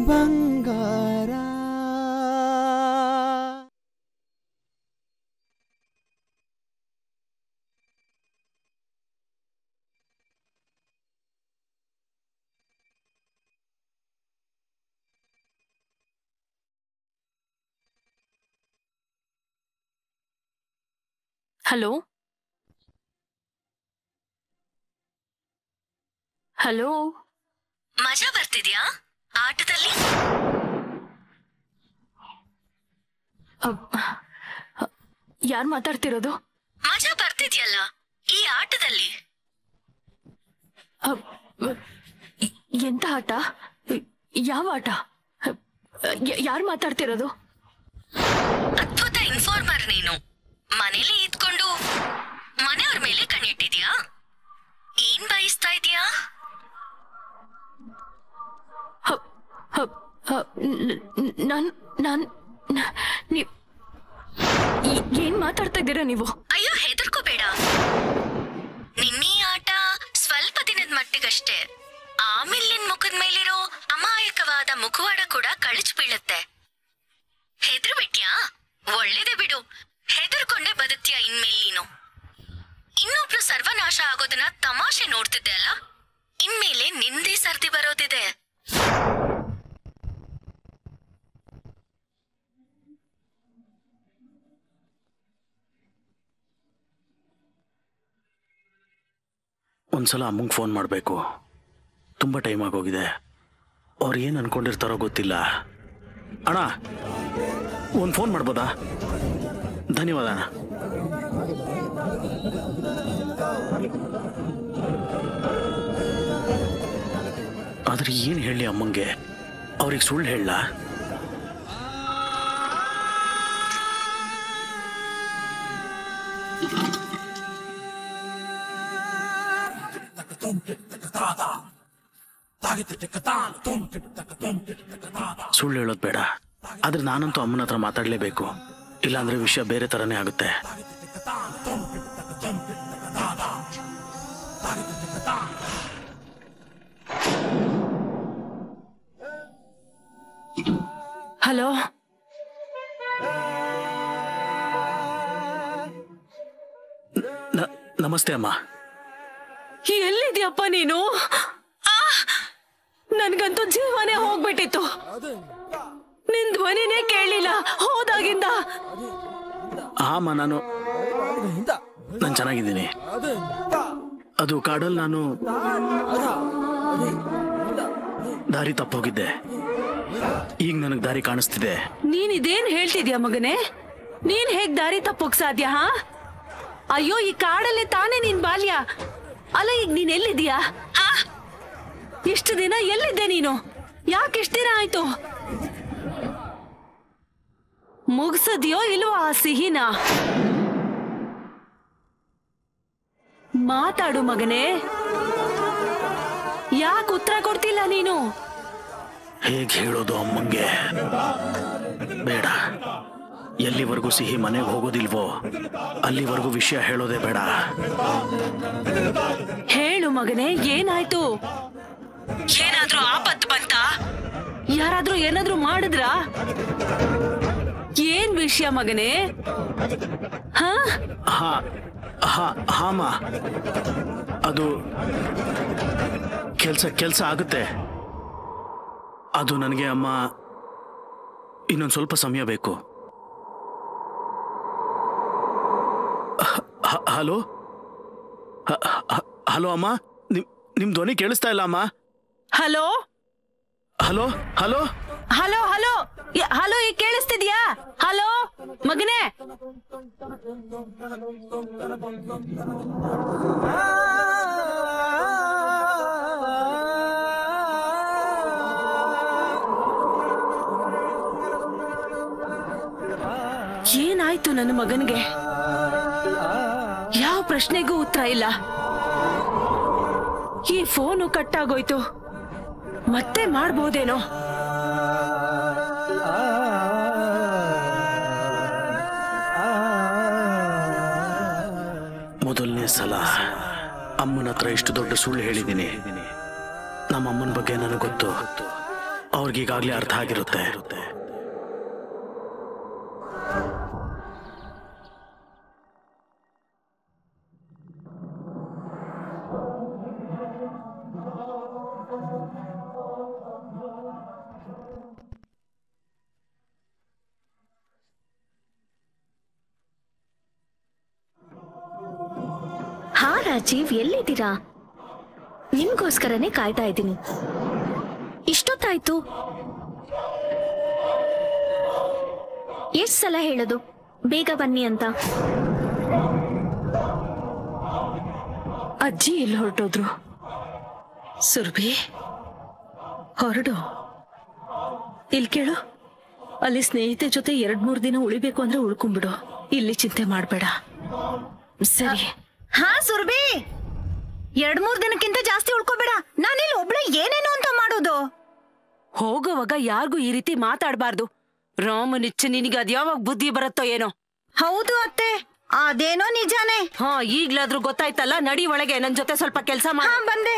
ಬಂಗಾರ hello hello ಮಜಾ ಬರ್ತಿದ್ಯಾ ಆಟದಲ್ಲಿ ಯಾರು ಮಾತಾಡ್ತಿರೋದು ಮಜಾ ಬರ್ತಿದ್ಯಲ್ಲ ಈ ಆಟದಲ್ಲಿ ಅ, ಎ- ಎಂತ ಆಟ ಎ- ಯಾವ ಆಟ ಯಾರು ಮಾತಾಡ್ತಿರೋದು ಅದ್ಭುತ ಇನ್ಫಾರ್ಮರ್ ನೀನು ಮನೇಲಿ ಇದ್ಕೊಂಡು ಮನೆಯವ್ರ ಮೇಲೆ ಕಣ್ಣಿಟ್ಟಿದ್ಯಾ ಏನ್ ಬಯಸ್ತಾ ಇದೀಯಾ ನಾನ್ ನಾನ್ ನ- ನೀವ್ ಈ- ಏನ್ ಮಾತಾಡ್ತಾ ಇದ್ದೀರಾ ನೀವು ಅಯ್ಯೋ ಹೆದರ್ಕೋಬೇಡ ನಿನ್ನೀ ಆಟ ಸ್ವಲ್ಪ ದಿನದ ಮಟ್ಟಿಗಷ್ಟೇ ಆಮೇಲೆ ನಿನ್ ಮುಖದ ಮೇಲಿರೋ ಅಮಾಯಕವಾದ ಮುಖವಾಡ ಕೂಡ ಕಳಚ್ ಬೀಳತ್ತೆ ಹೆದ್ರು ಬಿಟ್ಯಾ ಒಳ್ಳೇದೇ ಬಿಡು ಹೆದರ್ಕೊಂಡೇ ಬದುಕ್ತೀಯ ಇನ್ಮೇಲೆ ನೀನು ಇನ್ನೊಬ್ರು ಸರ್ವನಾಶ ಆಗೋದನ್ನ ತಮಾಷೆ ನೋಡ್ತಿದ್ದೆ ಅಲ್ಲ ಇನ್ಮೇಲೆ ನಿಂದೇ ಸರ್ದಿ ಬರೋದಿದೆ ಒಂದ್ಸಲ ಅಮ್ಮಂಗೆ ಫೋನ್ ಮಾಡಬೇಕು ತುಂಬ ಟೈಮ್ ಆಗೋಗಿದೆ ಅವ್ರು ಏನು ಅನ್ಕೊಂಡಿರ್ತಾರೋ ಗೊತ್ತಿಲ್ಲ ಅಣ್ಣ ಒಂದು ಫೋನ್ ಮಾಡ್ಬೋದಾ ಧನ್ಯವಾದ ಅಣ್ಣ ಆದ್ರೆ ಏನು ಹೇಳಿ ಅಮ್ಮಂಗೆ ಅವ್ರಿಗೆ ಸುಳ್ಳು ಹೇಳಲ್ಲ ಸುಳ್ಳು ಹೇಳೋದು ಬೇಡ ಆದ್ರೆ ನಾನಂತೂ ಅಮ್ಮನ ಹತ್ರ ಮಾತಾಡಲೇಬೇಕು ಇಲ್ಲಾಂದ್ರೆ ವಿಷಯ ಬೇರೆ ಥರನೇ ಆಗುತ್ತೆ ಹಲೋ ನ- ನಮಸ್ತೆ ಅಮ್ಮ ಎಲ್ಲಿದ್ಯಪ್ಪ ನೀನು ಆ! ನನ್ಗಂತೂ ಜೀವನೇ ಹೋಗ್ಬಿಟ್ಟಿತ್ತು ನಿನ್ ಧ್ವನಿನೇ ಕೇಳಲಿಲ್ಲ ಹೋದಾಗಿಂದ ಆ ಅಮ್ಮ ನಾನು ನಾನು ಚೆನ್ನಾಗಿದ್ದೀನಿ ಅದು ಕಾಡಲ್ಲಿ ನಾನು ದಾರಿ ತಪ್ಪೋಗಿದ್ದೆ ಈಗ ನನಗೆ ದಾರಿ ಕಾಣಿಸ್ತಿದೆ ನೀನ್ ಇದೇನ್ ಹೇಳ್ತಿದ್ಯಾ ಮಗನೇ ನೀನ್ ಹೇಗ್ ದಾರಿ ತಪ್ಪೋಕ್ ಸಾಧ್ಯ ಹಾ ಅಯ್ಯೋ ಈ ಕಾಡಲ್ಲಿ ತಾನೇ ನಿನ್ ಬಾಲ್ಯ ಅಲ್ಲ ಈಗ ನೀನ್ ಎಲ್ಲಿದ್ಯಾ ಆ? ಇಷ್ಟು ದಿನ ಎಲ್ಲಿದ್ದೆ ನೀನು ಯಾಕೆ ಇಷ್ಟ ದಿನ ಆಯ್ತು ಮುಗ್ಸದ್ಯೋ ಇಲ್ವೋ ಆ ಸಿಹಿನ ಮಾತಾಡು ಮಗನೇ ಯಾಕೆ ಉತ್ತರ ಕೊಡ್ತಿಲ್ಲ ನೀನು ಹೇಗೆ ಹೇಳೋದು ಅಮ್ಮಂಗೆ ಬೇಡ ಎಲ್ಲಿವರೆಗೂ ಸಿಹಿ ಮನೆಗೆ ಹೋಗೋದಿಲ್ವೋ ಅಲ್ಲಿವರೆಗೂ ವಿಷಯ ಹೇಳೋದೇ ಬೇಡ ಹೇಳು ಮಗನೇ ಏನಾಯ್ತು ಏನಾದ್ರೂ ಆಪತ್ತು ಬಂತ ಯಾರಾದ್ರೂ ಏನಾದ್ರೂ ಮಾಡಿದ್ರ ಏನ್ ವಿಷಯ ಮಗನೇ ಹಾ ಹಾ ಹಾ ಹಾಮ ಅದು ಕೆಲಸ ಕೆಲಸ ಆಗುತ್ತೆ ಅದು ನನಗೆ ಅಮ್ಮ ಇನ್ನೊಂದು ಸ್ವಲ್ಪ ಸಮಯ ಬೇಕು ಹ- ಹ- ಹಲೋ ಹ- ಹ- ಹಲೋ ಅಮ್ಮ ನಿಮ್ ನಿಮ್ ಧ್ವನಿ ಕೇಳಿಸ್ತಾ ಇಲ್ಲ ಅಮ್ಮ hello hello hello hello hello ಯ- ಹಲೋ ಈಗ ಕೇಳಿಸ್ತಿದ್ಯಾ ಹಲೋ ಮಗನೇ ಏನಾಯ್ತು ನನ್ನ ಮಗನ್ಗೆ ಯಾವ ಪ್ರಶ್ನೆಗೂ ಉತ್ತರ ಇಲ್ಲ ಈ ಫೋನು ಕಟ್ಟಾಗೋಯ್ತು ಮತ್ತೆ ಮಾಡ್ಬೋದೇನೋ ಮೊದಲನೇ ಸಲ ಅಮ್ಮನ ಹತ್ರ ಇಷ್ಟು ದೊಡ್ಡ ಸುಳ್ಳು ಹೇಳಿದ್ದೀನಿ ನಮ್ಮ ಅಮ್ಮನ ಬಗ್ಗೆ ನನಗೆ ಗೊತ್ತು ಅವ್ರಿಗೀಗಾಗಲೇ ಅರ್ಥ ಆಗಿರುತ್ತೆ ಇರುತ್ತೆ ಹಾ ರಾಜೀವ್ ಎಲ್ಲಿದ್ದೀರಾ ನಿಮ್ಗೋಸ್ಕರನೇ ಕಾಯ್ತಾ ಇದ್ದೀನಿ ಇಷ್ಟೊತ್ತಾಯ್ತು ಎಷ್ಟ್ ಸಲ ಹೇಳೋದು ಬೇಗ ಬನ್ನಿ ಅಂತ ಅಜ್ಜಿ ಎಲ್ಲಿ ಹೊರಟೋದ್ರು ಸುರ್ಭಿ ಹೊರಡು ಇಲ್ಲಿ ಕೇಳು ಅಲ್ಲಿ ಸ್ನೇಹಿತೆ ಜೊತೆ ಎರಡ್ ಮೂರ್ ದಿನ ಉಳಿಬೇಕು ಅಂದ್ರೆ ಉಳ್ಕೊಂಡ್ಬಿಡು ಇಲ್ಲಿ ಚಿಂತೆ ಮಾಡ್ಬೇಡ ಸರಿ ಹಾ ಸುರ್ಬಿ ಎರಡ್ ಮೂರ್ ದಿನಕ್ಕಿಂತ ಜಾಸ್ತಿ ಉಳ್ಕೋಬೇಡ ನಾನಿಲ್ಲಿ ಒಬ್ಳೆ ಏನೇನು ಅಂತ ಮಾಡೋದು ಹೋಗುವಾಗ ಯಾರಿಗೂ ಈ ರೀತಿ ಮಾತಾಡ್ಬಾರ್ದು ರಾಮನಿಚ್ಚ ನಿನಗೆ ಅದ್ಯಾವಾಗ ಬುದ್ಧಿ ಬರುತ್ತೋ ಏನೋ ಹೌದು ಅತ್ತೆ ಅದೇನೋ ನಿಜಾನೇ ಹಾ ಈಗ್ಲಾದ್ರೂ ಗೊತ್ತಾಯ್ತಲ್ಲ ನಡಿ ಒಳಗೆ ನನ್ ಜೊತೆ ಸ್ವಲ್ಪ ಕೆಲಸ ಹಾ ಮಾಡ ಬಂದೆ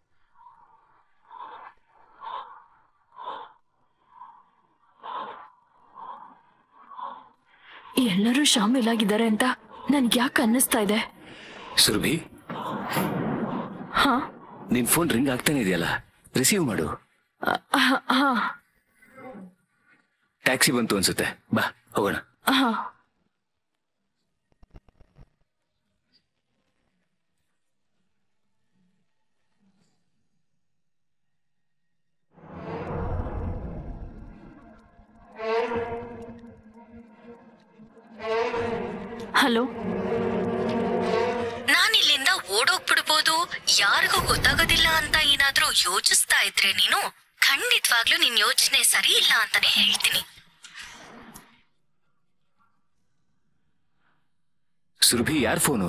ಎಲ್ಲರೂ ಶಾಮಿಲಾಗಿದ್ದಾರೆ ಅಂತ ನನ್ಗೆ ಯಾಕೆ ಅನ್ನಿಸ್ತಾ ಇದೆ ಸುರಭಿ ಹಾ ನಿನ್ ಫೋನ್ ರಿಂಗ್ ಆಗ್ತಾನೆ ಇದೆಯಲ್ಲ ರಿಸೀವ್ ಮಾಡು ಹಾ ಟ್ಯಾಕ್ಸಿ ಬಂತು ಅನ್ಸುತ್ತೆ ಬಾ ಹೋಗೋಣ ಹಾ ಹಲೋ ನಾನಿಲ್ಲಿಂದ ಓಡೋಗ್ಬಿಡ್ಬೋದು ಯಾರಿಗೂ ಗೊತ್ತಾಗೋದಿಲ್ಲ ಅಂತ ಏನಾದ್ರೂ ಯೋಚಿಸ್ತಾ ಇದ್ರೆ ನೀನು ಖಂಡಿತವಾಗ್ಲೂ ನಿನ್ ಯೋಚನೆ ಸರಿ ಇಲ್ಲ ಅಂತಾನೆ ಹೇಳ್ತೀನಿ ಸುರಭಿ ಯಾರ್ ಫೋನು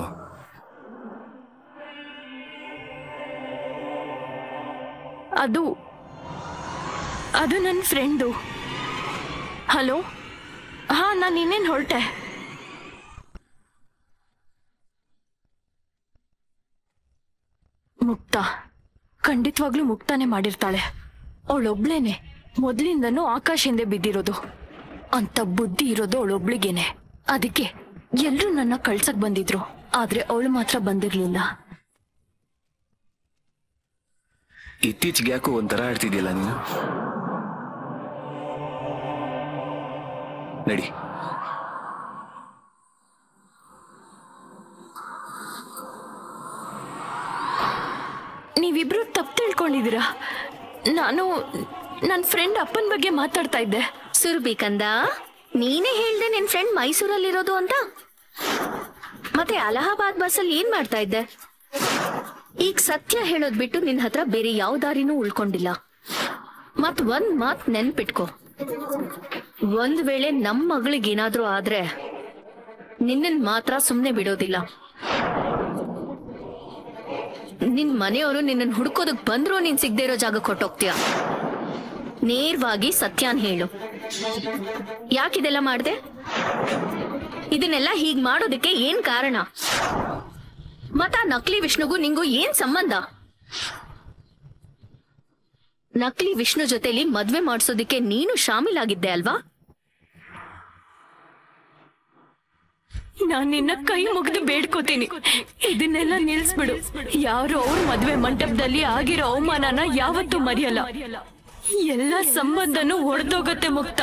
ಅದು ಅದು ನನ್ನ ಫ್ರೆಂಡು ಹಲೋ ಹಾ ನಾನು ಇನ್ನೇನು ಹೊರಟೆ ಮುಕ್ತ ಖಂಡಿತವಾಗ್ಲೂ ಮುಕ್ತಾನೆ ಮಾಡಿರ್ತಾಳೆ ಅವಳೊಬ್ಳೇನೆ ಮೊದ್ಲಿಂದನೂ ಆಕಾಶ ಹಿಂದೆ ಬಿದ್ದಿರೋದು ಅಂತ ಬುದ್ಧಿ ಇರೋದು ಅವಳೊಬ್ಳಿಗೇನೆ ಅದಕ್ಕೆ ಎಲ್ರೂ ನನ್ನ ಕಳ್ಸಕ್ ಬಂದಿದ್ರು ಆದ್ರೆ ಅವಳು ಮಾತ್ರ ಬಂದಿರ್ಲಿಲ್ಲ ಇತ್ತೀಚೆಗೆ ಯಾಕೋ ಒಂಥರ ಆಡ್ತಿದ್ಯಲ್ಲ ನೀನು ನಡಿ ನೀವಿಬ್ರು ತಪ್ಪು ತಿಳ್ಕೊಂಡಿದ್ದೀರಾ ನಾನು ನನ್ನ ಫ್ರೆಂಡ್ ಅಪ್ಪನ ಬಗ್ಗೆ ಮಾತಾಡ್ತಾ ಇದ್ದೆ ಸುರ್ಬಿ ಕಂದ ನೀನೇ ಹೇಳ್ದೆ ನಿನ್ ಫ್ರೆಂಡ್ ಮೈಸೂರಲ್ಲಿರೋದು ಅಂತ ಮತ್ತೆ ಅಲಹಾಬಾದ್ ಬಸ್ಸಲ್ಲಿ ಏನ್ ಮಾಡ್ತಾ ಇದ್ದೆ ಈಗ ಸತ್ಯ ಹೇಳೋದ್ ಬಿಟ್ಟು ನಿನ್ ಹತ್ರ ಬೇರೆ ಯಾವ ದಾರಿನೂ ಉಳ್ಕೊಂಡಿಲ್ಲ ಮತ್ ಒಂದ್ ಮಾತ್ ನೆನ್ಪಿಟ್ಕೋ ಒಂದ್ ವೇಳೆ ನಮ್ ಮಗಳಿಗೇನಾದ್ರೂ ಆದ್ರೆ ನಿನ್ನನ್ ಮಾತ್ರ ಸುಮ್ನೆ ಬಿಡೋದಿಲ್ಲ ನಿನ್ ಮನೆಯವರು ನಿನ್ನನ್ ಹುಡ್ಕೋದಕ್ ಬಂದ್ರು ನೀನ್ ಸಿಗದೆ ಇರೋ ಜಾಗ ಕೊಟ್ಟೋಗ್ತೀಯ ನೇರವಾಗಿ ಸತ್ಯಾನ್ ಹೇಳು ಯಾಕಿದೆಲ್ಲ ಮಾಡ್ದೆ ಇದನ್ನೆಲ್ಲ ಹೀಗ್ ಮಾಡೋದಕ್ಕೆ ಏನ್ ಕಾರಣ ಮತ್ತ ಆ ನಕಲಿ ವಿಷ್ಣುಗೂ ನಿಂಗೂ ಏನ್ ಸಂಬಂಧ ನಕಲಿ ವಿಷ್ಣು ಜೊತೆಲಿ ಮದ್ವೆ ಮಾಡ್ಸೋದಿಕ್ಕೆ ನೀನು ಶಾಮಿಲಾಗಿದ್ದೆ ಅಲ್ವಾ ನಾನ್ ನಿನ್ನ ಕೈ ಮುಗಿದು ಬೇಡ್ಕೋತೀನಿ ಇದನ್ನೆಲ್ಲ ನಿಲ್ಸ್ಬಿಡು ಯಾರು ಅವ್ರ ಮದ್ವೆ ಮಂಟಪದಲ್ಲಿ ಆಗಿರೋ ಅವಮಾನನ ಯಾವತ್ತೂ ಮರೆಯಲ್ಲ ಎಲ್ಲ ಸಂಬಂಧನೂ ಒಡೆದೋಗತ್ತೆ ಮುಕ್ತ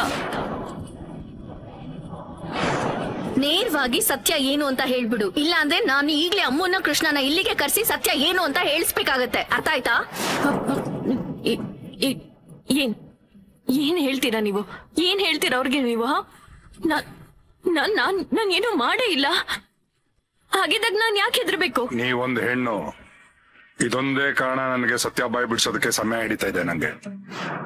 ನೇರವಾಗಿ ಸತ್ಯ ಏನು ಅಂತ ಹೇಳ್ಬಿಡು ಇಲ್ಲ ಅಂದ್ರೆ ನಾನು ಈಗ್ಲೇ ಅಮ್ಮನ ಕೃಷ್ಣನ ಇಲ್ಲಿಗೆ ಕರ್ಸಿ ಸತ್ಯ ಏನು ಅಂತ ಹೇಳಿಸ್ಬೇಕಾಗತ್ತೆ ಅರ್ಥ ಆಯ್ತಾ ಏ- ಏ- ಏನ್ ಏನ್ ಹೇಳ್ತೀರಾ ನೀವು ಏನ್ ಹೇಳ್ತೀರಾ ಅವ್ರಿಗೆ ನೀವು ಹಾ? ನಾನ್ ನಾನ್ ನಾನ್ ನಾನ್ ಏನೂ ಮಾಡೇ ಇಲ್ಲ ಹಾಗಿದ್ದಾಗ ನಾನ್ ಯಾಕೆ ಹೆದರ್ಬೇಕು ನೀವೊಂದು ಹೆಣ್ಣು ಇದೊಂದೇ ಕಾರಣ ನನಗೆ ಸತ್ಯ ಬಾಯ್ ಬಿಡ್ಸೋದಕ್ಕೆ ಸಮಯ ಹಿಡಿತಾ ಇದೆ ನಂಗೆ